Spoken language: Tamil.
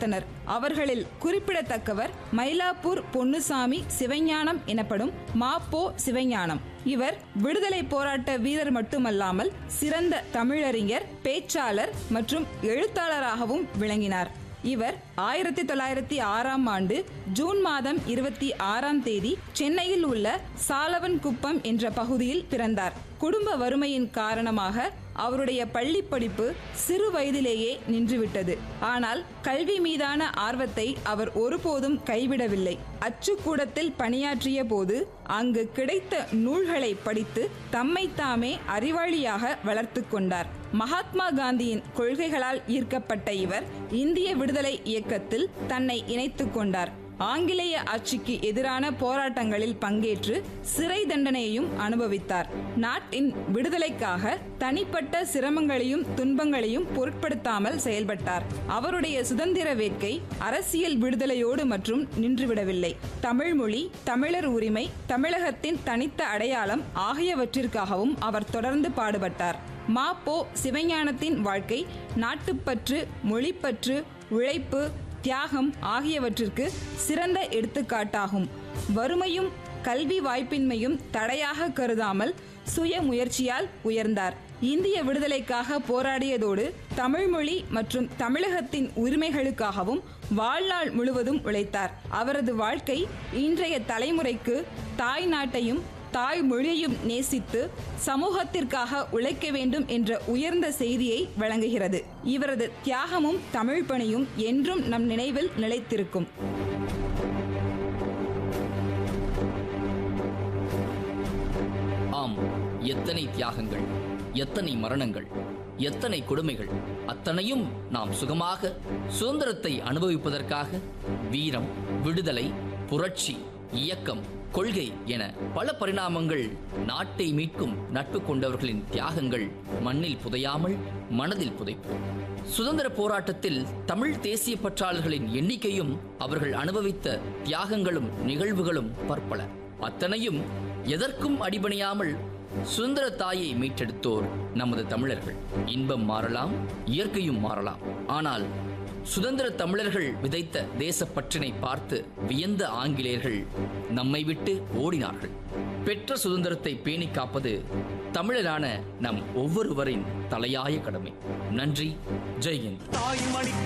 வளர்த்தனர் அவர்களில் குறிப்பிடத்தக்கவர் மயிலாப்பூர் பொன்னுசாமி சிவஞானம் எனப்படும் மாப்போ சிவஞானம் இவர் விடுதலை போராட்ட வீரர் மட்டுமல்லாமல் சிறந்த தமிழறிஞர் பேச்சாளர் மற்றும் எழுத்தாளராகவும் விளங்கினார் இவர் ஆயிரத்தி தொள்ளாயிரத்தி ஆறாம் ஆண்டு ஜூன் மாதம் இருபத்தி ஆறாம் தேதி சென்னையில் உள்ள சாலவன் குப்பம் என்ற பகுதியில் பிறந்தார் குடும்ப வறுமையின் காரணமாக அவருடைய பள்ளி படிப்பு சிறு வயதிலேயே நின்றுவிட்டது ஆனால் கல்வி மீதான ஆர்வத்தை அவர் ஒருபோதும் கைவிடவில்லை அச்சுக்கூடத்தில் பணியாற்றிய போது அங்கு கிடைத்த நூல்களை படித்து தம்மை தாமே அறிவாளியாக வளர்த்து கொண்டார் மகாத்மா காந்தியின் கொள்கைகளால் ஈர்க்கப்பட்ட இவர் இந்திய விடுதலை இயக்கத்தில் தன்னை இணைத்துக் கொண்டார் ஆங்கிலேய ஆட்சிக்கு எதிரான போராட்டங்களில் பங்கேற்று சிறை தண்டனையையும் அனுபவித்தார் நாட்டின் விடுதலைக்காக தனிப்பட்ட சிரமங்களையும் துன்பங்களையும் பொருட்படுத்தாமல் செயல்பட்டார் அவருடைய சுதந்திர வேட்கை அரசியல் விடுதலையோடு மற்றும் நின்றுவிடவில்லை தமிழ்மொழி தமிழர் உரிமை தமிழகத்தின் தனித்த அடையாளம் ஆகியவற்றிற்காகவும் அவர் தொடர்ந்து பாடுபட்டார் மாப்போ சிவஞானத்தின் வாழ்க்கை நாட்டுப்பற்று மொழிப்பற்று உழைப்பு தியாகம் ஆகியவற்றிற்கு சிறந்த எடுத்துக்காட்டாகும் வறுமையும் கல்வி வாய்ப்பின்மையும் தடையாக கருதாமல் சுய முயற்சியால் உயர்ந்தார் இந்திய விடுதலைக்காக போராடியதோடு தமிழ்மொழி மற்றும் தமிழகத்தின் உரிமைகளுக்காகவும் வாழ்நாள் முழுவதும் உழைத்தார் அவரது வாழ்க்கை இன்றைய தலைமுறைக்கு தாய் நாட்டையும் தாய் மொழியையும் நேசித்து சமூகத்திற்காக உழைக்க வேண்டும் என்ற உயர்ந்த செய்தியை வழங்குகிறது இவரது தியாகமும் தமிழ் பணியும் என்றும் நம் நினைவில் நிலைத்திருக்கும் ஆம் எத்தனை தியாகங்கள் எத்தனை மரணங்கள் எத்தனை கொடுமைகள் அத்தனையும் நாம் சுகமாக சுதந்திரத்தை அனுபவிப்பதற்காக வீரம் விடுதலை புரட்சி இயக்கம் கொள்கை என பல பரிணாமங்கள் நாட்டை மீட்கும் நட்பு கொண்டவர்களின் தியாகங்கள் மண்ணில் புதையாமல் மனதில் புதைப்போம் சுதந்திர போராட்டத்தில் தமிழ் தேசிய பற்றாளர்களின் எண்ணிக்கையும் அவர்கள் அனுபவித்த தியாகங்களும் நிகழ்வுகளும் பற்பல அத்தனையும் எதற்கும் அடிபணியாமல் சுதந்திர தாயை மீட்டெடுத்தோர் நமது தமிழர்கள் இன்பம் மாறலாம் இயற்கையும் மாறலாம் ஆனால் சுதந்திர தமிழர்கள் விதைத்த தேசப்பற்றினை பார்த்து வியந்த ஆங்கிலேயர்கள் நம்மை விட்டு ஓடினார்கள் பெற்ற சுதந்திரத்தை பேணி காப்பது தமிழரான நம் ஒவ்வொருவரின் தலையாய கடமை நன்றி ஜெய்ஹிந்த் தாய்மணி